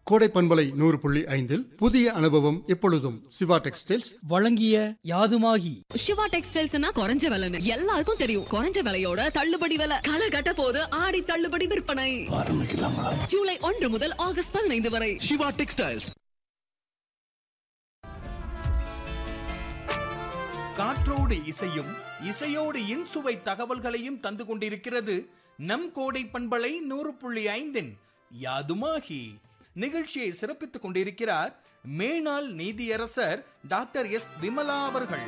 கோடை பண்பலை நூறு புள்ளி ஐந்தில் புதிய அனுபவம் எப்பொழுதும் சிவா டெக்ஸ்டைல்ஸ் வழங்கிய யாதுமாகி சிவா டெக்ஸ்டைல்ஸ்னா குறைஞ்ச விலைன்னு எல்லாருக்கும் தெரியும் குறைஞ்ச விலையோட தள்ளுபடி விலை களை கட்ட போது ஆடி தள்ளுபடி விற்பனை ஜூலை ஒன்று முதல் ஆகஸ்ட் பதினைந்து வரை சிவா டெக்ஸ்டைல்ஸ் காற்றோடு இசையும் இசையோடு இன்சுவை தகவல்களையும் தந்து கொண்டிருக்கிறது நம் கோடை பண்பலை நூறு புள்ளி ஐந்தின் யாதுமாகி நிகழ்ச்சியை சிறப்பித்துக் கொண்டிருக்கிறார் மேனாள் நீதியரசர் டாக்டர் எஸ் விமலா அவர்கள்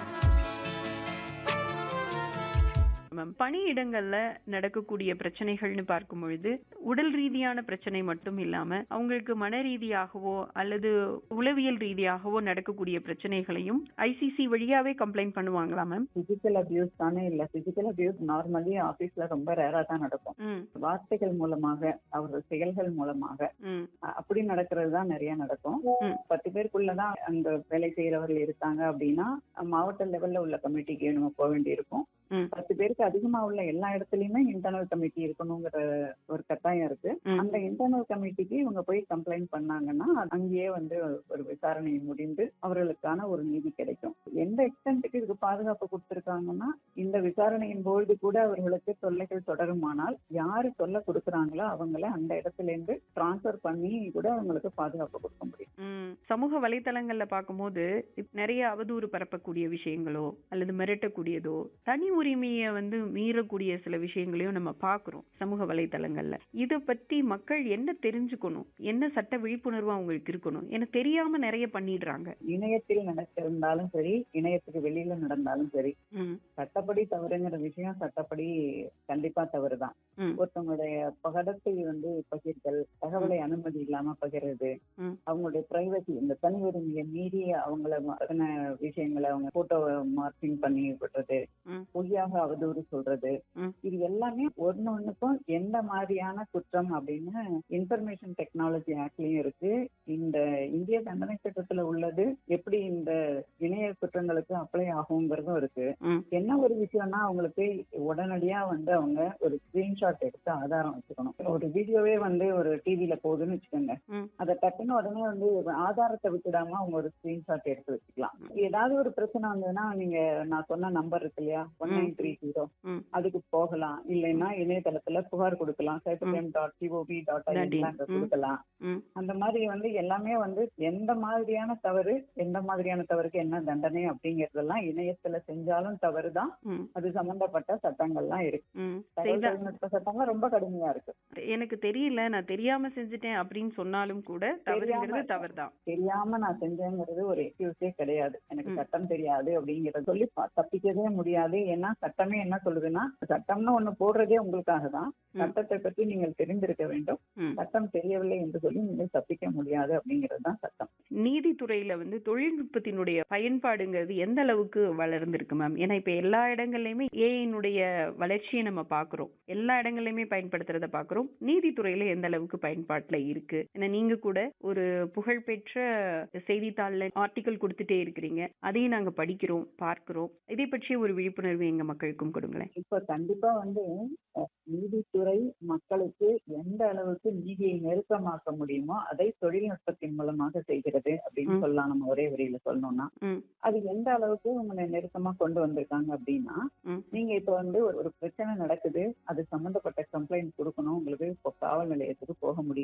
மேம் பணியிடங்கள்ல நடக்கக்கூடிய பிரச்சனைகள்னு பார்க்கும் பொழுது உடல் ரீதியான பிரச்சனை மட்டும் இல்லாம அவங்களுக்கு மன ரீதியாகவோ அல்லது உளவியல் ரீதியாகவோ நடக்கக்கூடிய பிரச்சனைகளையும் ஐசிசி வழியாவே கம்ப்ளைண்ட் பண்ணுவாங்களா மேம் பிசிக்கல் அபியூஸ் தானே இல்ல பிசிக்கல் அபியூஸ் நார்மலி ஆபீஸ்ல ரொம்ப ரேரா தான் நடக்கும் ம் வார்த்தைகள் மூலமாக அவர்கள் செயல்கள் மூலமாக ம் அ- அப்படி நடக்கிறது தான் நிறைய நடக்கும் ம். பத்து பேருக்குள்ளதான் அந்த வேலை செய்யறவர்கள் இருக்காங்க அப்படின்னா மாவட்ட லெவல்ல உள்ள கமிட்டிக்கு நம்ம போக வேண்டியிருக்கும் ம். பத்து பேருக்கு அதிகமா உள்ள எல்லா இடத்துலயுமே இன்டர்னல் கமிட்டி இருக்கணுங்கிற ஒரு கட்டாயம் இருக்கு ம். அந்த இன்டர்னல் கமிட்டிக்கு இவங்க போய் கம்ப்ளைண்ட் பண்ணாங்கன்னா அங்கேயே வந்து ஒரு விசாரணை முடிந்து அவர்களுக்கான ஒரு நீதி கிடைக்கும் எந்த எக்ஸ்டென்ட்டுக்கு இதுக்கு பாதுகாப்பு கொடுத்திருக்காங்கன்னா இந்த விசாரணையின் பொழுது கூட அவர்களுக்கு தொல்லைகள் தொடருமானால் யாரு சொல்ல கொடுக்குறாங்களோ அவங்கள அந்த இடத்துல இருந்து டிரான்ஸ்ஃபர் பண்ணி கூட அவங்களுக்கு பாதுகாப்பு கொடுக்க முடியும் ம். சமூக வலைத்தளங்கள்ல பார்க்கும்போது இப்ப நிறைய அவதூறு பரப்பக்கூடிய விஷயங்களோ அல்லது மிரட்டக்கூடியதோ தனி உரிமையை வந்து மீறக்கூடிய சில விஷயங்களையும் நம்ம பார்க்கிறோம் சமூக வலைத்தளங்கள்ல இத பத்தி மக்கள் என்ன தெரிஞ்சுக்கணும் என்ன சட்ட விழிப்புணர்வு அவங்களுக்கு இருக்கணும் ஏன்னா தெரியாம நிறைய பண்ணிடுறாங்க இணையத்தில் நடந்திருந்தாலும் சரி இணையத்துக்கு வெளியில நடந்தாலும் சரி ம். சட்டப்படி தவறுங்கிற விஷயம் சட்டப்படி கண்டிப்பா தவறுதான் ம். ஒருத்தவங்களுடைய பகடத்தை வந்து பகிர்தல் தகவலை அனுமதி இல்லாம பகிர்றது ம். அவங்களுடைய பிரைவசி இந்த தனி உரிமையை மீறி அவங்கள மறன விஷயங்களை அவங்க போட்டோ மார்க்கிங் பண்ணி விடுறது ம். பொய்யாக அவதூறு சொல்றது ம். இது எல்லாமே ஒன்னு ஒண்ணுக்கும் எந்த மாதிரியான குற்றம் அப்படின்னு இன்ஃபர்மேஷன் டெக்னாலஜி ஆக்ட்லயும் இருக்கு இந்த இந்திய தண்டனை சட்டத்துல உள்ளது எப்படி இந்த இணைய குற்றங்களுக்கு அப்ளை ஆகுங்கிறதும் இருக்கு ம். என்ன ஒரு விஷயம்னா அவங்களுக்கு உடனடியா வந்து அவங்க ஒரு ஸ்கிரீன்ஷாட் எடுத்து ஆதாரம் வச்சுக்கணும் ஒரு வீடியோவே வந்து ஒரு டிவில போகுதுன்னு வச்சுக்கோங்க ம். அதை டக்குன்னு உடனே வந்து ஆதாரத்தை விட்டுடாம அவங்க ஒரு ஸ்கிரீன்ஷாட் எடுத்து வச்சுக்கலாம் ஏதாவது ஒரு பிரச்சனை வந்ததுன்னா நீங்க நான் சொன்ன நம்பர் இருக்கு இல்லையா ஒன் நைன் த்ரீ ஜீரோ ம். அதுக்கு போகலாம் இல்லைன்னா இணையதளத்துல புகார் கொடுக்கலாம் cyber crime dot gov dot Dot in. ம். கொடுக்கலாம் ம். அந்த மாதிரி வந்து எல்லாமே வந்து எந்த மாதிரியான தவறு எந்த மாதிரியான தவறுக்கு என்ன தண்டனை அப்படிங்கறதெல்லாம் இணையத்துல செஞ்சாலும் தவறுதான் ம். அது சம்பந்தப்பட்ட சட்டங்கள்லாம் இருக்கு ம். தகவல் செய்தா தொழில்நுட்ப சட்டங்கள் ரொம்ப கடுமையா இருக்கு எனக்கு தெரியல நான் தெரியாம செஞ்சுட்டேன் அப்படின்னு சொன்னாலும் கூட தவறுங்கிறது தெரியாம- தவறுதான் தெரியாம நான் செஞ்சேங்கிறது ஒரு எக்ஸ்கியூஸே கிடையாது எனக்கு ம். சட்டம் தெரியாது அப்படிங்கறத சொல்லி ப- தப்பிக்கவே முடியாது ஏன்னா சட்டமே என்ன சொல்லுதுன்னா சட்டம்னு ஒண்ணு போடுறதே உங்களுக்காக தான் ம். சட்டத்தை பற்றி நீங்கள் தெரிந்திருக்க வேண்டும் ம். சட்டம் தெரியவில்லை என்று சொல்லி நீங்கள் தப்பிக்க முடியாது அப்படிங்கிறது தான் சட்டம் நீதித்துறையில வந்து தொழில்நுட்பத்தினுடைய பயன்பாடுங்கிறது எந்த அளவுக்கு வளர்ந்திருக்கு மேம் ஏன்னா இப்ப எல்லா இடங்கள்லயுமே ஏஐனுடைய வளர்ச்சியை நம்ம பாக்குறோம் எல்லா இடங்கள்லயுமே பயன்படுத்துறத பாக்குறோம் நீதித்துறையில எந்த அளவுக்கு பயன்பாட்டுல இருக்கு ஏன்னா நீங்க கூட ஒரு புகழ்பெற்ற செய்தித்தாள்ல ஆர்டிக்கல் கொடுத்துட்டே இருக்கிறீங்க அதையும் நாங்க படிக்கிறோம் பார்க்கிறோம் இதை பற்றிய ஒரு விழிப்புணர்வு எங்க மக்களுக்கும் கொடுங்களேன் இப்ப கண்டிப்பா வந்து அஹ், நீதித்துறை மக்களுக்கு எந்த அளவுக்கு நீதியை நெருக்கமாக்க முடியுமோ அதை தொழில்நுட்பத்தின் மூலமாக செய்கிறது அப்படின்னு ம். சொல்லலாம் நம்ம ஒரே வரியில சொல்லணும்னா ம். அது எந்த அளவுக்கு உங்களை நெருக்கமா கொண்டு வந்திருக்காங்க அப்படின்னா ம். நீங்க இப்ப வந்து ஒரு ஒரு பிரச்சனை நடக்குது அது சம்பந்தப்பட்ட கம்ப்ளைண்ட் கொடுக்கணும் உங்களுக்கு இப்போ காவல் நிலையத்துக்கு போக முடியும்